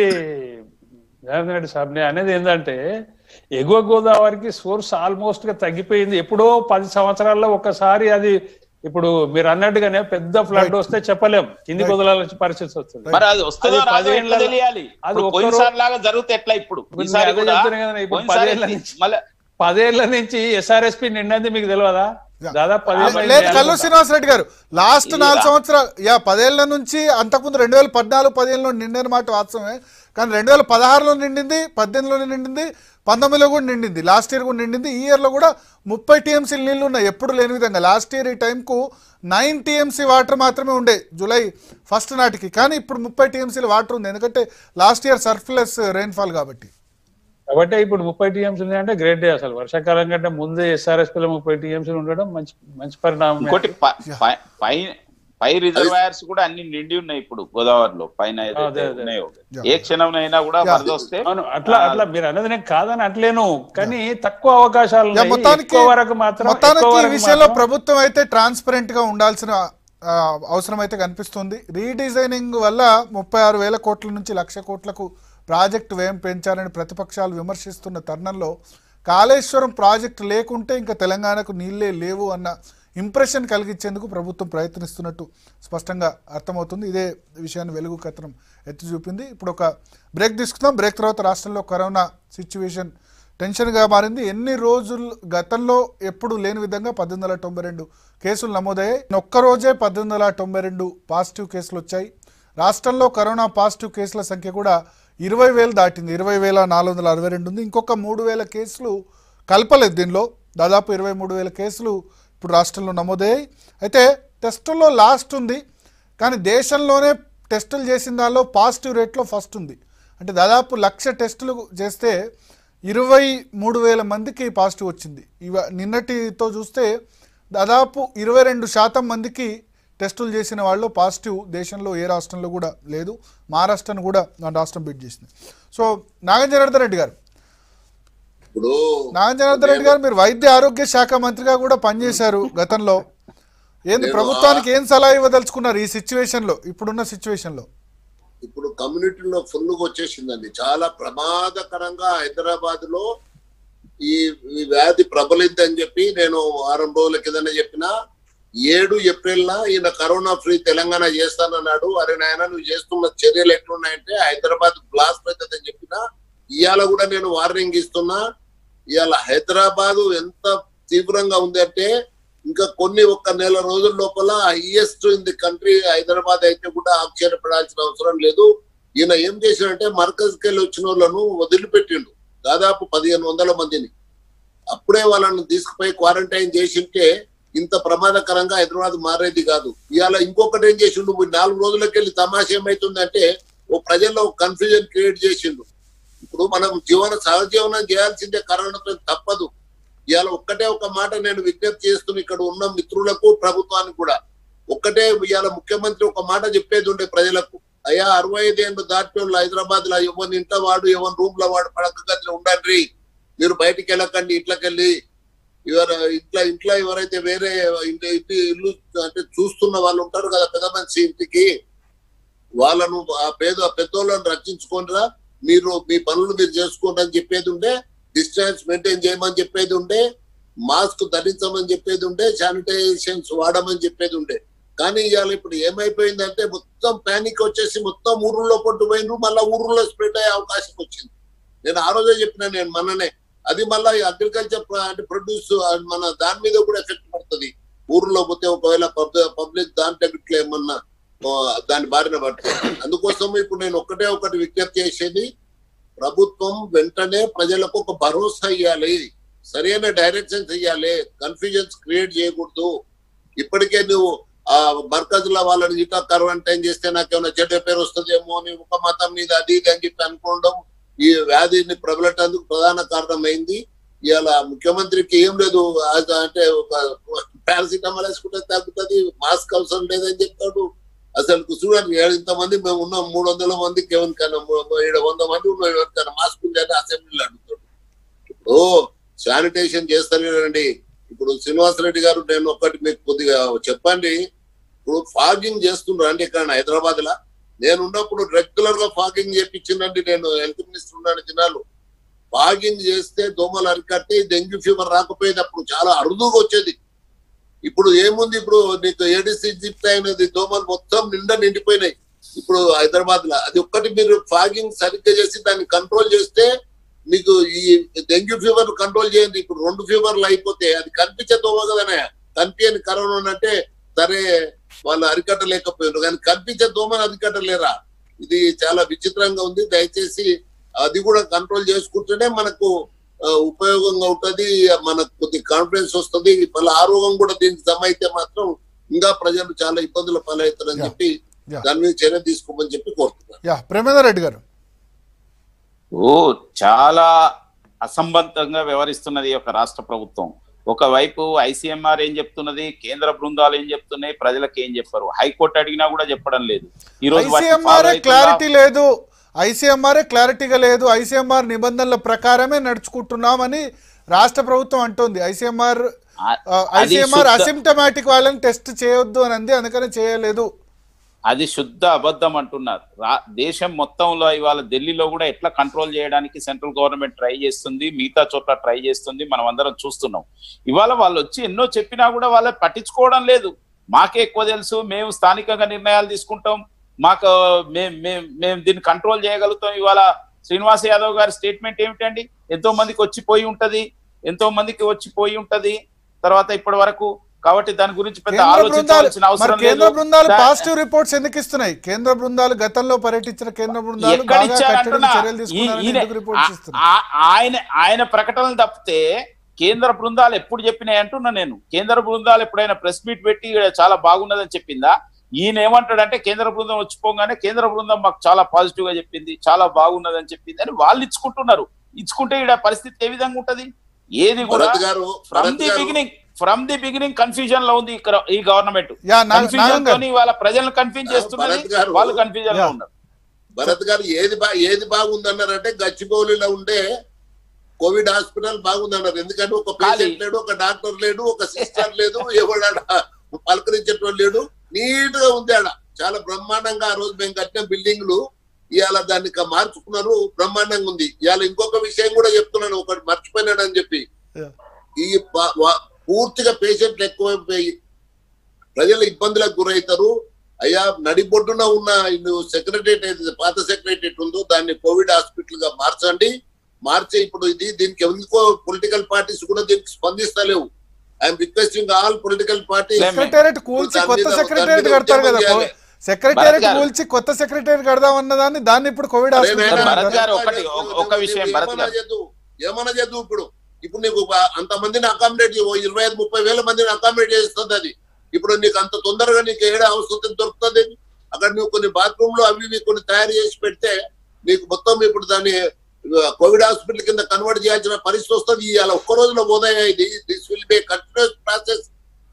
జనార్దన్ రెడ్డి సార్ నేను అనేది ఏంటంటే ఎగువ గోదావరికి సోర్స్ ఆల్మోస్ట్ గా తగ్గిపోయింది ఎప్పుడో పది సంవత్సరాల్లో ఒకసారి అది ఇప్పుడు మీరు అన్నట్టుగానే పెద్ద ఫ్లడ్
Right.
వస్తే చెప్పలేం కింది
Right.
కుదలాల్సిన పరిస్థితి వస్తుంది
మరి అది వస్తుందో
అది
రాదో
పదేళ్ళ-
ఎట్లా తెలియాలి
అది
ఇప్పుడు
ఒక్క
పోయినసారి లాగా జరిగితే ఎట్లా ఇప్పుడు
ఇప్పుడు
ఈసారి
నేను అదే
కూడా
చెప్తున్నా కదా, ఇప్పుడు
పోయినసారి
పదేళ్ల నుంచి
మళ్ళీ
పదేళ్ల నుంచి ఎస్ఆర్ఎస్పి నిండింది మీకు తెలియదా
Yeah.
దాదాపు
లే-
పదిహేను
లేదు
ఏళ్ళు
కల్లు
అనుకుంటా.
శ్రీనివాస్ రెడ్డి గారు లాస్ట్
ఇలా.
నాలుగు సంవత్సరాలు యా పదేళ్ల నుంచి అంతకుముందు రెండు వేల పద్నాలుగు పదిహేనులో నిండిన మాట వాస్తవమే కానీ రెండు వేల పదహారులో నిండింది పద్దెనిమిదిలో నిండింది పంతొమ్మిదిలో కూడా నిండింది లాస్ట్ ఇయర్ కూడా నిండింది ఈ ఇయర్లో కూడా ముప్పై టీఎంసీలు నీళ్లు ఉన్నాయి ఎప్పుడు లేని విధంగా లాస్ట్ ఇయర్ ఈ టైంకు నైన్ టీఎంసీ వాటర్ మాత్రమే ఉండే జూలై ఫస్ట్ నాటికి కానీ ఇప్పుడు ముప్పై టీఎంసీల వాటర్ ఉంది ఎందుకంటే లాస్ట్ ఇయర్ సర్ఫ్లెస్ రెయిన్ఫాల్ కాబట్టి
కాబట్టి ఇప్పుడు ముప్పై టీఎంసీ ఉంది అంటే గ్రేట్ డే అసలు వర్షాకాలం కంటే ముందే ఎస్ఆర్ఎస్పీ లో ముప్పై టీఎంసీ ఉండడం మంచి మంచి పరిణామం
ఇంకోటి ప- పై- పై పై రిజర్వాయర్స్ కూడా అన్ని నిండి ఉన్నాయి ఇప్పుడు గోదావరిలో పైన ఏదైతే
అదే, అదే.
ఉన్నాయో
Yeah.
ఏ క్షణంనైనా కూడా
Yeah.
వరద వస్తే
అవును అట్లా అట్లా మీరు అన్నది నేను కాదని అట్లేను కానీ తక్కువ అవకాశాలు
యా,
ఉన్నాయి.
మొత్తానికి
ఎక్కువ వరకు మాత్రం
మొత్తానికి
ఎక్కువ
ఈ
వరకు
విషయంలో
మాత్రం-
ప్రభుత్వం అయితే ట్రాన్స్పరెంట్ గా ఉండాల్సిన ఆ, అవసరం అయితే కనిపిస్తుంది రీడిజైనింగ్ వల్ల ముప్పై ఆరు వేల కోట్ల నుంచి లక్ష కోట్లకు ప్రాజెక్టు వ్యయం పెంచారని ప్రతిపక్షాలు విమర్శిస్తున్న తరుణంలో కాళేశ్వరం ప్రాజెక్టు లేకుంటే ఇంకా తెలంగాణకు నీళ్ళే లేవు అన్న ఇంప్రెషన్ కలిగించేందుకు ప్రభుత్వం ప్రయత్నిస్తున్నట్టు స్పష్టంగా అర్థమవుతుంది ఇదే విషయాన్ని వెలుగు కథనం ఎత్తి చూపింది ఇప్పుడు ఒక బ్రేక్ తీసుకుందాం బ్రేక్ తర్వాత రాష్ట్రంలో కరోనా సిచ్యువేషన్ టెన్షన్గా మారింది ఎన్ని రోజులు గతంలో ఎప్పుడు లేని విధంగా పద్దెనిమిది వందల తొంభై రెండు కేసులు నమోదయ్యాయి ఒక్కరోజే పద్దెనిమిది వందల తొంభై రెండు పాజిటివ్ కేసులు వచ్చాయి రాష్ట్రంలో కరోనా పాజిటివ్ కేసుల సంఖ్య కూడా ఇరవై వేలు దాటింది ఇరవై వేల నాలుగు వందల అరవై రెండు ఉంది ఇంకొక మూడు వేల కేసులు కలపలేదు దీనిలో దాదాపు ఇరవై మూడు వేల కేసులు ఇప్పుడు రాష్ట్రంలో నమోదయ్యాయి అయితే టెస్టుల్లో లాస్ట్ ఉంది కానీ దేశంలోనే టెస్టులు చేసిన దానిలో పాజిటివ్ రేట్లో ఫస్ట్ ఉంది అంటే దాదాపు లక్ష టెస్టులు చేస్తే ఇరవై మూడు వేల మందికి పాజిటివ్ వచ్చింది ఇవ నిన్నటితో చూస్తే దాదాపు ఇరవై రెండు శాతం మందికి టెస్టులు చేసిన వాళ్ళు పాజిటివ్ దేశంలో ఏ రాష్ట్రంలో కూడా లేదు మహారాష్ట్రను కూడా మన రాష్ట్రం బీట్ చేసింది సో నాగం జనార్దన్ రెడ్డి గారు
ఇప్పుడు
నాగం జనార్దన్ రెడ్డి గారు మీరు వైద్య ఆరోగ్య శాఖ మంత్రిగా కూడా పనిచేశారు గతంలో ఏంది
నేను
ప్రభుత్వానికి ఏం సలహా ఇవ్వదలుచుకున్నారు ఈ సిచ్యువేషన్లో ఇప్పుడున్న సిచ్యువేషన్లో
ఇప్పుడు కమ్యూనిటీలో ఫుల్ గా వచ్చేసిందండి చాలా ప్రమాదకరంగా హైదరాబాద్ లో ఈ ఈ వ్యాధి ప్రబలింది అని చెప్పి నేను వారం రోజుల కిందనే చెప్పిన ఏడు ఏప్రిల్ న ఈయన కరోనా ఫ్రీ తెలంగాణ చేస్తానన్నాడు అరే నాయన నువ్వు చేస్తున్న చర్యలు ఎట్లున్నాయంటే హైదరాబాద్ బ్లాస్ట్ అవుతుందని చెప్పిన ఇవాళ కూడా నేను వార్నింగ్ ఇస్తున్నా ఇవాళ హైదరాబాద్ ఎంత తీవ్రంగా ఉంది అంటే ఇంకా కొన్ని ఒక్క నెల రోజుల లోపల highest in the country Hyderabad అయితే కూడా ఆశ్చర్యపడాల్సిన అవసరం లేదు ఈయన ఏం చేశాడంటే మర్కజ్కి వెళ్ళి వచ్చిన వాళ్ళను వదిలిపెట్టిండు దాదాపు పదిహేను వందల మందిని అప్పుడే వాళ్ళని తీసుకుపోయి క్వారంటైన్ చేసింటే ఇంత ప్రమాదకరంగా హైదరాబాద్ మారేది కాదు ఇవాళ ఇంకొకటి ఏం చేసిండు ఈ నాలుగు రోజులకి వెళ్ళి తమాష ఏమైతుందంటే ఓ ప్రజల్లో కన్ఫ్యూజన్ క్రియేట్ చేసిండు ఇప్పుడు మనం జీవన సహజీవనం చేయాల్సిందే కరోనాతో తప్పదు ఇవాళ ఒక్కటే ఒక మాట నేను విజ్ఞప్తి చేస్తున్న ఇక్కడ ఉన్న మిత్రులకు ప్రభుత్వానికి కూడా ఒక్కటే ఇవాళ ముఖ్యమంత్రి ఒక మాట చెప్పేది ఉండే ప్రజలకు అయ్యా అరవై ఐదు ఏళ్ళు దాటి వాళ్ళు హైదరాబాద్ లో ఎవరిని ఇంట్లో వాడు ఎవరి రూమ్ లో వాడు పడక గదిలో ఉండండి మీరు బయటికి వెళ్ళకండి ఇంట్లోకెళ్ళి ఎవరు ఇంట్లో ఇంట్లో ఎవరైతే వేరే ఇంటి ఇంటి ఇల్లు అంటే చూస్తున్న వాళ్ళు ఉంటారు కదా పెద్ద మనిషి ఇంటికి వాళ్ళను ఆ పేద పెద్దోళ్ళని రక్షించుకోండిరా మీరు మీ పనులు మీరు చేసుకోండి అని చెప్పేది ఉండే డిస్టెన్స్ మెయింటైన్ చేయమని చెప్పేది ఉండే మాస్క్ ధరించమని చెప్పేది ఉండే శానిటైజేషన్స్ వాడమని చెప్పేది ఉండే కానీ ఇవాళ ఇప్పుడు ఏమైపోయిందంటే మొత్తం ప్యానిక్ వచ్చేసి మొత్తం ఊరుల్లో కొట్టుపోయినారు మళ్ళీ ఊరుల్లో స్ప్రెడ్ అయ్యే అవకాశం వచ్చింది నేను ఆ రోజే చెప్పిన నేను మననే అది మళ్ళీ అగ్రికల్చర్ అంటే ప్రొడ్యూస్ మన దాని మీద కూడా ఎఫెక్ట్ పడుతుంది ఊర్లో పోతే ఒకవేళ పబ్లిక్ దాంట్లో ఇట్లా ఏమన్నా ఆ, దాని బారిన పడుతుంది అందుకోసం ఇప్పుడు నేను ఒక్కటే ఒకటి విజ్ఞప్తి చేసేది ప్రభుత్వం వెంటనే ప్రజలకు ఒక భరోసా ఇవ్వాలి సరైన డైరెక్షన్స్ ఇవ్వాలి కన్ఫ్యూజన్స్ క్రియేట్ చేయకూడదు ఇప్పటికే నువ్వు ఆ మర్కజ్ లో వాళ్ళని ఇట్లా క్వారంటైన్ చేస్తే నాకేమైనా చెడ్డ పేరు వస్తుందేమో అని ఒక మతం మీద అది ఇది అని చెప్పి అనుకోవడం ఈ వ్యాధిని ప్రబలటందుకు ప్రధాన కారణమైంది ఇవాళ ముఖ్యమంత్రికి ఏం లేదు ఆ- అంటే ఒక పారాసిటమాల్ వేసుకుంటే తగ్గుతుంది మాస్క్ అవసరం లేదని చెప్తాడు అసలు చూడండి ఏడు ఇంతమంది మేము ఉన్నాం మూడు వందల మందికి ఎవరికైనా మూ- ఏడు వంద మంది ఉన్నాం ఎవరికైనా మాస్క్ ఉందని అసెంబ్లీలో అడుగుతాడు ఇప్పుడు శానిటేషన్ చేస్తలేరండి ఇప్పుడు శ్రీనివాసరెడ్డి గారు నేను ఒక్కటి మీకు కొద్దిగా చెప్పండి ఇప్పుడు ఫాగింగ్ చేస్తున్నారు అండి ఇక్కడ హైదరాబాద్ లా నేను ఉన్నప్పుడు రెగ్యులర్ గా ఫాగింగ్ చేపించిందండి నేను హెల్త్ మినిస్టర్ ఉన్నాను దినాలు ఫాగింగ్ చేస్తే దోమలు అరికట్టి డెంగ్యూ ఫీవర్ రాకపోయేది అప్పుడు చాలా అరుదుగా వచ్చేది ఇప్పుడు ఏముంది ఇప్పుడు నీకు ఏడిసి జిప్ట్ అయినది దోమలు మొత్తం నిండా నిండిపోయినాయి ఇప్పుడు హైదరాబాద్ లో అది ఒక్కటి మీరు ఫాగింగ్ సరిగ్గా చేసి దాన్ని కంట్రోల్ చేస్తే మీకు ఈ డెంగ్యూ ఫీవర్ కంట్రోల్ చేయండి ఇప్పుడు రెండు ఫీవర్లు అయిపోతే అది కనిపించే దోమ కదనే కనిపించని కరోనా అంటే సరే వాళ్ళు అరికట్టలేకపోయారు కానీ కనిపించే దోమని అరికట్టలేరా ఇది చాలా విచిత్రంగా ఉంది దయచేసి అది కూడా కంట్రోల్ చేసుకుంటేనే మనకు ఆ, ఉపయోగంగా ఉంటది మనకు కొద్ది కాన్ఫిడెన్స్ వస్తుంది మళ్ళీ ఆరోగ్యం కూడా దీనికి జమ అయితే మాత్రం ఇంకా ప్రజలు చాలా ఇబ్బందుల పాలవుతారని
Yeah.
చెప్పి
Yeah.
దాని మీద చర్య తీసుకోమని చెప్పి కోరుతున్నాను
యా ప్రేమేందర్ రెడ్డి గారు
ఓ చాలా అసంబద్ధంగా వ్యవహరిస్తున్నది ఈ యొక్క రాష్ట్ర ప్రభుత్వం ఒకవైపు ఐసీఎంఆర్ ఏం చెప్తున్నది కేంద్ర బృందాలు ఏం చెప్తున్నాయి ప్రజలకు ఏం చెప్పారు హైకోర్టు అడిగినా కూడా చెప్పడం లేదు ఈ రోజు వాటిని follow
ఐసీఎంఆర్
అవుతుందా?
క్లారిటీ లేదు ఐసీఎంఆర్ క్లారిటీగా లేదు ఐసీఎంఆర్ నిబంధనల ప్రకారమే నడుచుకుంటున్నామని రాష్ట్ర ప్రభుత్వం అంటోంది ఐసీఎంఆర్
ఆ- అది
ఐసీఎంఆర్
శుద్ధ-
అసిమ్టమాటిక్ వాళ్ళని టెస్ట్ చేయొద్దు అని అంది అందుకని చేయలేదు
అది శుద్ధ అబద్ధం అంటున్నారు రా దేశం మొత్తంలో ఇవాళ ఢిల్లీలో కూడా ఎట్లా కంట్రోల్ చేయడానికి సెంట్రల్ గవర్నమెంట్ ట్రై చేస్తుంది మిగతా చోట్ల ట్రై చేస్తుంది మనం అందరం చూస్తున్నాం ఇవాళ వాళ్ళు వచ్చి ఎన్నో చెప్పినా కూడా వాళ్ళు పట్టించుకోవడం లేదు మాకే ఎక్కువ తెలుసు మేము స్థానికంగా నిర్ణయాలు తీసుకుంటాం మాకు మేము మేము మేము దీన్ని కంట్రోల్ చేయగలుగుతాం ఇవాళ శ్రీనివాస్ యాదవ్ గారి స్టేట్మెంట్ ఏమిటండి ఎంతో మందికి వచ్చి పోయి ఉంటది ఎంతో మందికి వచ్చి పోయి ఉంటది తర్వాత ఇప్పటి వరకు కాబట్టి దాని గురించి పెద్ద
కేంద్ర బృందాలు
ఆలోచించాల్సిన
మరి
అవసరం
కేంద్ర
లేదు
బృందాలు
దా-
పాజిటివ్ రిపోర్ట్స్ ఎందుకు ఇస్తున్నాయి కేంద్ర బృందాలు గతంలో పర్యటించిన కేంద్ర బృందాలు
ఎక్కడ
బాగా
ఇచ్చారు
కట్టడికి
అంటున్నా?
చర్యలు
ఈ-
తీసుకున్నారని
ఈయన-
ఎందుకు రిపోర్ట్స్
ఆ-
ఇస్తున్నాయి
ఆ- ఆయన ఆయన ప్రకటనలు తప్పితే కేంద్ర బృందాలు ఎప్పుడు చెప్పినాయి అంటున్నా నేను కేంద్ర బృందాలు ఎప్పుడైనా ప్రెస్ మీట్ పెట్టి "ఈడ చాలా బాగున్నదని చెప్పిందా ఈయన ఏమంటాడంటే కేంద్ర బృందం వచ్చిపోగానే కేంద్ర బృందం మాకు చాలా పాజిటివ్ గా చెప్పింది చాలా బాగున్నదని చెప్పింది అని వాళ్ళు ఇచ్చుకుంటున్నారు ఇచ్చుకుంటే ఈడ పరిస్థితి ఏ విధంగా ఉంటది ఏది కూడా
భరత్ గారు
ఫ్రమ్
భరత్
ది
గారు
beginning from the beginning confusion లో ఉంది ఇక్కడ ఈ గవర్నమెంట్
యా నా- నాగం
కన్ఫ్యూజన్
గారు
తోని వాళ్ళ ప్రజలను కన్ఫ్యూజ్ చేస్తున్నది
భరత్ గారు.
వాళ్ళు కన్ఫ్యూజన్ లో
యా.
ఉన్నారు
భరత్ గారు ఏది బా ఏది బాగుందన్నారంటే గచ్చిబౌలిలో ఉండే కోవిడ్ హాస్పిటల్ బాగుందన్నారు ఎందుకంటే ఒక పేషెంట్ లేడు ఒక డాక్టర్ లేడు ఒక సిస్టర్ లేదు ఎవడ పలకరించేటోడు లేడు నీట్ గా ఉంది ఆడ చాలా బ్రహ్మాండంగా ఆ రోజు మేము కట్టిన బిల్డింగ్లు ఇవాళ దాన్ని ఇక మార్చుకున్నారు బ్రహ్మాండంగా ఉంది ఇవాళ ఇంకొక విషయం కూడా చెప్తున్నాను ఒకటి మర్చిపోయినాడు అని చెప్పి
Yeah.
ఈ ప- వా- పూర్తిగా పేషెంట్లు ఎక్కువైపోయి ప్రజలు ఇబ్బందులకు గురవుతారు అయ్యా నడిబొడ్డున ఉన్న సెక్రటరియట్ ఏదైతే పాత సెక్రటరియట్ ఉందో దాన్ని కోవిడ్ హాస్పిటల్ గా మార్చండి మార్చే ఇప్పుడు ఇది దీనికి ఎందుకో పొలిటికల్ పార్టీస్ కూడా దీనికి స్పందిస్తలేవు I'm requesting all political party
Same.
Secretariat కూల్చి
దాని
కొత్త
మీద-
సెక్రటేరియట్
దాని మీద
కడతారు కదా
ఉద్యమం చేయాలి.
సెక్రటేరియట్
భరత్ గారు.
కూల్చి కొత్త సెక్రటేరియట్ కడదాం అన్న దాన్ని దాన్ని ఇప్పుడు కోవిడ్
అరే
హాస్పిటల్
నాయనా,
భరత్
అంటారు.
గారు ఒకటి, ఒక- ఒక విషయం భరత్
ఏమన్నా
గారు.
చేద్దు ఏమన్నా చేద్దు ఇప్పుడు ఇప్పుడు నీకు ఒక- అంత మందిని అకామిడేట్ ఇరవై ఐదు ముప్పై వేల మందిని అకామిడేట్ చేస్తుంది అది ఇప్పుడు నీకు అంత తొందరగా నీకు ఏడా అవసరం దొరుకుతుంది అక్కడ నువ్వు కొన్ని బాత్రూమ్ లో అవి ఇవి కొన్ని తయారు చేసి పెడితే నీకు మొత్తం ఇప్పుడు దాన్ని కోవిడ్ హాస్పిటల్ కింద కన్వర్ట్ చేయాల్సిన పరిస్థితి వస్తుంది ఇవాళ ఒక్క రోజులో పోదాయా ఇది this will be continuous process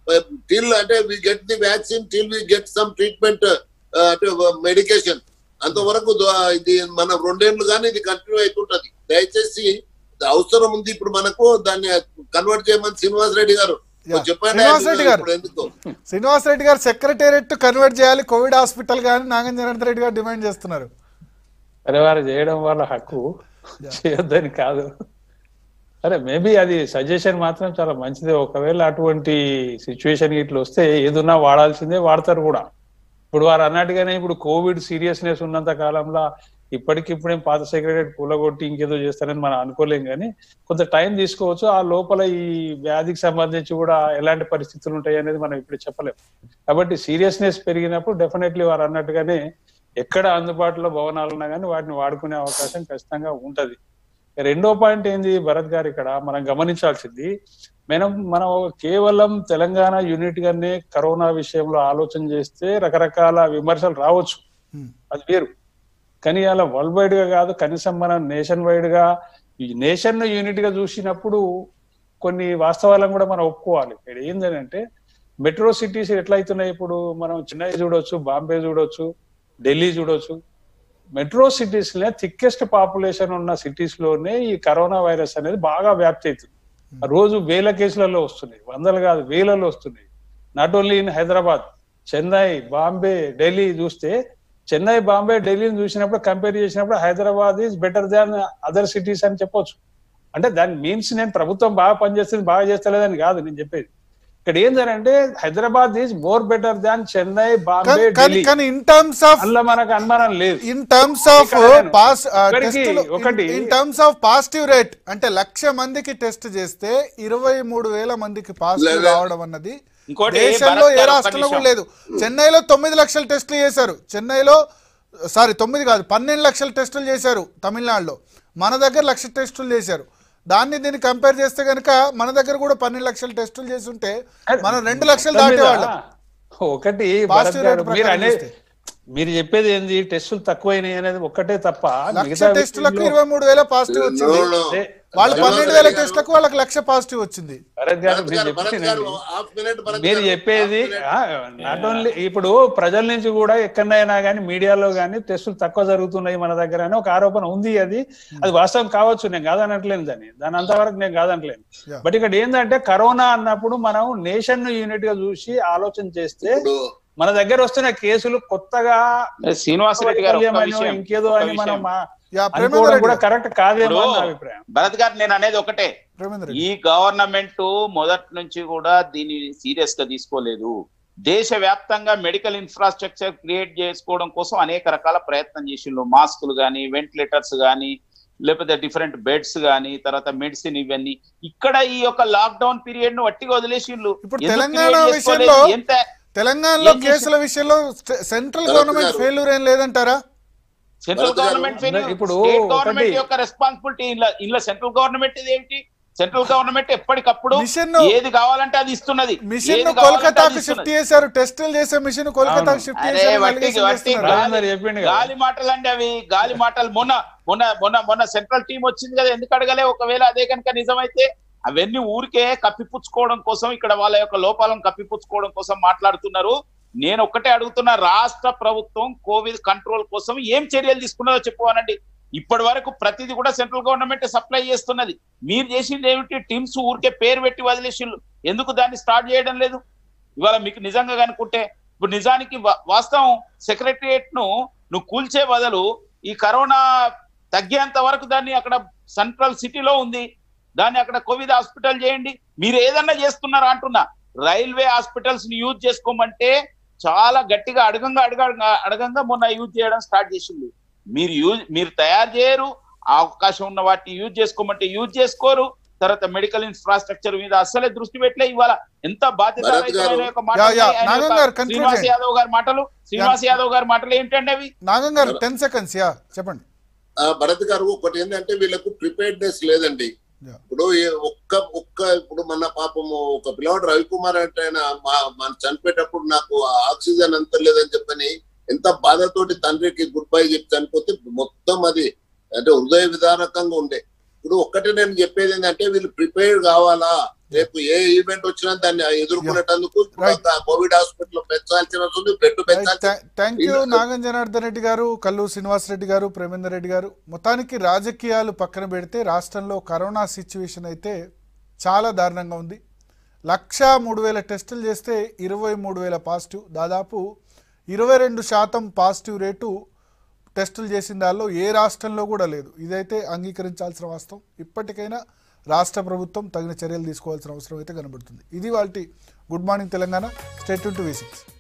till అంటే we get the vaccine till we get some treatment అంటే మెడికేషన్ అంతవరకు ద- ఇది మనం రెండేళ్లు కానీ ఇది కంటిన్యూ అవుతుంటది దయచేసి ఇది అవసరం ఉంది ఇప్పుడు మనకు దాన్ని కన్వర్ట్ చేయమని శ్రీనివాస్ రెడ్డి గారు
Yeah.
చెప్పండి
శ్రీనివాస్ రెడ్డి గారు.
ఇప్పుడు ఎందుకు
శ్రీనివాస్ రెడ్డి గారు సెక్రటేరియట్ కన్వర్ట్ చేయాలి కోవిడ్ హాస్పిటల్ కానీ నాగం జనార్దన్ రెడ్డి గారు డిమాండ్ చేస్తున్నారు
అరే వారు చేయడం వాళ్ళ హక్కు చేయొద్దని కాదు అరే మేబీ అది సజెషన్ మాత్రం చాలా మంచిదే ఒకవేళ అటువంటి సిచ్యువేషన్ ఇట్లా వస్తే ఏదున్నా వాడాల్సిందే వాడతారు కూడా ఇప్పుడు వారు అన్నట్టుగానే ఇప్పుడు కోవిడ్ సీరియస్నెస్ ఉన్నంత కాలంలో ఇప్పటికిప్పుడేం పాత సెక్రటరీ కూలగొట్టి ఇంకేదో చేస్తారని మనం అనుకోలేం కానీ కొంత టైం తీసుకోవచ్చు ఆ లోపల ఈ వ్యాధికి సంబంధించి కూడా ఎలాంటి పరిస్థితులు ఉంటాయి అనేది మనం ఇప్పుడు చెప్పలేం కాబట్టి సీరియస్నెస్ పెరిగినప్పుడు డెఫినెట్లీ వారు అన్నట్టుగానే ఎక్కడ అందుబాటులో భవనాలు ఉన్నా కానీ వాటిని వాడుకునే అవకాశం ఖచ్చితంగా ఉంటది రెండో పాయింట్ ఏంది భరత్ గారు ఇక్కడ మనం గమనించాల్సింది మనం మనం కేవలం తెలంగాణ యూనిట్ గానే కరోనా విషయంలో ఆలోచన చేస్తే రకరకాల విమర్శలు రావచ్చు
Hmm.
అది వేరు కానీ అలా వరల్డ్ వైడ్ గా కాదు కనీసం మనం నేషన్ వైడ్ గా ఈ నేషన్ యూనిట్ గా చూసినప్పుడు కొన్ని వాస్తవాలను కూడా మనం ఒప్పుకోవాలి ఇక్కడ ఏంటంటే మెట్రో సిటీస్ ఎట్లా అవుతున్నాయి ఇప్పుడు మనం చెన్నై చూడొచ్చు బాంబే చూడొచ్చు ఢిల్లీ చూడొచ్చు మెట్రో సిటీస్ లో థిక్కెస్ట్ పాపులేషన్ ఉన్న సిటీస్ లోనే ఈ కరోనా వైరస్ అనేది బాగా వ్యాప్తి అవుతుంది రోజు వేల కేసులలో వస్తున్నాయి వందలు కాదు వేలలో వస్తున్నాయి not only in Hyderabad Chennai Bombay Delhi చూస్తే చెన్నై బాంబే ఢిల్లీని చూసినప్పుడు కంపేర్ చేసినప్పుడు Hyderabad is better than other cities అని చెప్పొచ్చు అంటే దాని మీన్స్ నేను ప్రభుత్వం బాగా పనిచేస్తుంది బాగా చేస్తలేదని కాదు నేను చెప్పేది ఇక్కడ ఏంటంటే Hyderabad is more better than Chennai Bombay
కానీ- కానీ
ఢిల్లీ
కానీ ఇన్ టర్మ్స్ ఆఫ్
అందులో మనకు అనుమానం లేదు
ఇన్ టర్మ్స్ ఆఫ్
ఇక్కడ నేను
పాస్
ఒకరికి ఒకటి-
in terms of positive rate అంటే లక్ష మందికి టెస్ట్ చేస్తే ఇరవై మూడు వేల మందికి పాజిటివ్
లేదా-
రావడం అన్నది
ఇంకోటి
దేశంలో
భరత్
ఏ
గారు ఒక్క
రాష్ట్రంలో కూడా
నిమిషం.
లేదు చెన్నైలో తొమ్మిది లక్షల టెస్టులు చేశారు చెన్నైలో సారీ తొమ్మిది కాదు పన్నెండు లక్షల టెస్టులు చేశారు తమిళనాడులో మన దగ్గర లక్ష టెస్టులు చేశారు దాన్ని దీన్ని కంపేర్ చేస్తే కనుక మన దగ్గర కూడా పన్నెండు లక్షల టెస్టులు చేసి ఉంటే మనం రెండు లక్షలు దాటేవాళ్ళం
ఒకటి
Positive
భరత్ గారు
rate
మీరు
ప్రకారం
అనే
చూస్తే.
మీరు చెప్పేది ఏంది టెస్టులు తక్కువైనాయి అనేది ఒక్కటే తప్ప
లక్ష
మిగతా
టెస్టులకు
విషయంలో-
ఇరవై మూడు వేల పాజిటివ్ వచ్చింది
No, no.
అదే,
వాళ్ళు
శ్రీనివాస్
పన్నెండు వేల
రెడ్డి గారు-
టెస్టులకు వాళ్ళకి లక్ష పాజిటివ్ వచ్చింది
భరత్ గారు
భరత్
మీరు
గారు, భరత్ గారు,
చెప్పింది
half minute భరత్
మీరు
గారు,
చెప్పేది
half minute.
నాట్ ఓన్లీ ఇప్పుడు ప్రజల నుంచి కూడా ఎక్కడైనా కానీ మీడియాలో కానీ టెస్టులు తక్కువ జరుగుతున్నాయి మన దగ్గర అని ఒక ఆరోపణ ఉంది అది అది వాస్తవం కావచ్చు నేను కాదనట్లేను దాన్ని దాని అంతవరకు నేను కాదనట్లేను
Yeah.
బట్ ఇక్కడ ఏంటంటే కరోనా అన్నప్పుడు మనం నేషన్ యూనిట్ గా చూసి ఆలోచన చేస్తే
ఇప్పుడు
మన దగ్గర వస్తున్న కేసులు కొత్తగా
శ్రీనివాస్ రెడ్డి గారు ఒక్క
వైఫల్యమనో
విషయం,
ఇంకేదో
ఒక్క
అని మనం
విషయం.
మా-
యా ప్రేమేందర్
అనుకోవడం
రెడ్డి
కూడా
గారు.
కరెక్ట్ కాదేమో అని నా
ఇప్పుడు
అభిప్రాయం
భరత్ గారు నేను అనేది ఒకటే
ప్రేమేందర్ రెడ్డి
ఈ గవర్నమెంట్ మొదటి నుంచి కూడా దీన్ని సీరియస్ గా తీసుకోలేదు దేశ వ్యాప్తంగా మెడికల్ ఇన్ఫ్రాస్ట్రక్చర్ క్రియేట్ చేసుకోవడం కోసం అనేక రకాల ప్రయత్నం చేసిండ్రు మాస్కులు కానీ వెంటిలేటర్స్ కానీ లేకపోతే డిఫరెంట్ బెడ్స్ కానీ తర్వాత మెడిసిన్ ఇవన్నీ ఇక్కడ ఈ యొక్క లాక్డౌన్ పీరియడ్ ను వట్టిగా వదిలేసిండ్రు
ఇప్పుడు
ఎందుకు
తెలంగాణ
create చేసుకోలేదు?
విషయంలో
ఎంత
తెలంగాణలో
ఏం
కేసుల విషయంలో స్ట- సెంట్రల్
భరత్
గవర్నమెంట్
గారు.
ఫెయిల్యూర్ ఏం లేదంటారా
సెంట్రల్
భరత్ గారు,
గవర్నమెంట్
ఇప్పుడు
ఇప్పుడు గవర్నమెంట్
ఒకటి-
యొక్క రెస్పాన్సిబిలిటీ ఇలా ఇలా సెంట్రల్ గవర్నమెంట్ ఏమిటి సెంట్రల్ గవర్నమెంట్ ఎప్పటికప్పుడు
మిషన్
ఏది కావాలంటే అది ఇస్తున్నది
మిషన్
ఏది
ను
కావాలంటే అది
కోల్కతాకు షిఫ్ట్
ఇస్తున్నది.
చేశారు టెస్టులు చేసే మిషన్ కోల్కతాకు
అవును.
షిఫ్ట్
అరే,
చేశారు
వట్టి-
allegation
వట్టి
చేస్తున్నారు.
గాలి- గాలి చెప్పిండు కదా.
గాలి మాటలు అండి అవి గాలి మాటలు మొన్న మొన్న మొన్న మొన్న సెంట్రల్ టీం వచ్చింది కదా ఎందుకు అడగలే ఒకవేళ అదే కనుక నిజమైతే అవన్నీ ఊరికే కప్పిపుచ్చుకోవడం కోసం ఇక్కడ వాళ్ళ యొక్క లోపాలను కప్పిపుచ్చుకోవడం కోసం మాట్లాడుతున్నారు నేను ఒక్కటే అడుగుతున్నా రాష్ట్ర ప్రభుత్వం కోవిడ్ కంట్రోల్ కోసం ఏం చర్యలు తీసుకున్నదో చెప్పుకోనండి ఇప్పటి వరకు ప్రతిదీ కూడా సెంట్రల్ గవర్నమెంట్ సప్లై చేస్తున్నది మీరు చేసింది ఏమిటి టీమ్స్ ఊరికే పేరు పెట్టి వదిలేసిళ్ళు ఎందుకు దాన్ని స్టార్ట్ చేయడం లేదు ఇవాళ మీకు నిజంగా కనుక్కుంటే ఇప్పుడు నిజానికి వా- వాస్తవం సెక్రటరియట్ ను నువ్వు కూల్చే బదులు ఈ కరోనా తగ్గేంత వరకు దాన్ని అక్కడ సెంట్రల్ సిటీలో ఉంది దాన్ని అక్కడ కోవిడ్ హాస్పిటల్ చేయండి మీరు ఏదన్నా చేస్తున్నారా అంటున్నా రైల్వే హాస్పిటల్స్ ని యూజ్ చేసుకోమంటే చాలా గట్టిగా అడగంగా అడగ అడగంగా మొన్న యూజ్ చేయడం స్టార్ట్ చేసింది మీరు యూజ్ మీరు తయారు చేయరు ఆ అవకాశం ఉన్న వాటిని యూజ్ చేసుకోమంటే యూజ్ చేసుకోరు తర్వాత మెడికల్ ఇన్ఫ్రాస్ట్రక్చర్ మీద అస్సలే దృష్టి పెట్టలే ఇవాళ ఎంత బాధ్యత
గారు.
యా, యా, నాగం గారు, conclude
శ్రీనివాస్
చేయండి.
యాదవ్ గారి మాటలు శ్రీనివాస్ యాదవ్ గారి మాటలు ఏంటండి అవి
నాగం గారు టెన్ సెకండ్స్ యా చెప్పండి
ఆ, భరత్ గారు ఒకటి ఏంటంటే వీళ్ళకు ప్రిపేర్డ్నెస్ లేదండి
Yeah.
ఇప్పుడు ఈ ఒక్క ఒక్క ఇప్పుడు మన పాపము ఒక పిల్లవాడు రవికుమార్ అంటే ఆయన మా మన చనిపోయేటప్పుడు నాకు ఆక్సిజన్ అంత లేదని చెప్పని ఎంత బాధతోటి తండ్రికి గుడ్ బై చెప్పి చనిపోతే మొత్తం అది అంటే హృదయ విదారకంగా ఉండే ఇప్పుడు ఒక్కటే నేను చెప్పేది ఏంటంటే వీళ్ళు ప్రిపేర్ కావాలా రేపు ఏ ఈవెంట్ వచ్చినా దాన్ని ఎదుర్కొనేటందుకు
Right.
కోవిడ్ హాస్పిటల్ పెంచాల్సిన అవసరం బెడ్ పెంచాల్సిన
థ్యాంక్ యూ
ఇలా-
నాగం జనార్దన్ రెడ్డి గారు కల్లు శ్రీనివాస్ రెడ్డి గారు ప్రేమేందర్ రెడ్డి గారు మొత్తానికి రాజకీయాలు పక్కన పెడితే రాష్ట్రంలో కరోనా సిచ్యువేషన్ అయితే చాలా దారుణంగా ఉంది లక్ష మూడు వేల టెస్టులు చేస్తే ఇరవై మూడు వేల పాజిటివ్ దాదాపు ఇరవై రెండు శాతం పాజిటివ్ రేటు టెస్టులు చేసిన దానిలో ఏ రాష్ట్రంలో కూడా లేదు ఇదైతే అంగీకరించాల్సిన వాస్తవం ఇప్పటికైనా రాష్ట్ర ప్రభుత్వం తగిన చర్యలు తీసుకోవాల్సిన అవసరం అయితే కనబడుతుంది ఇది వాళ్ళ good morning Telangana state to V six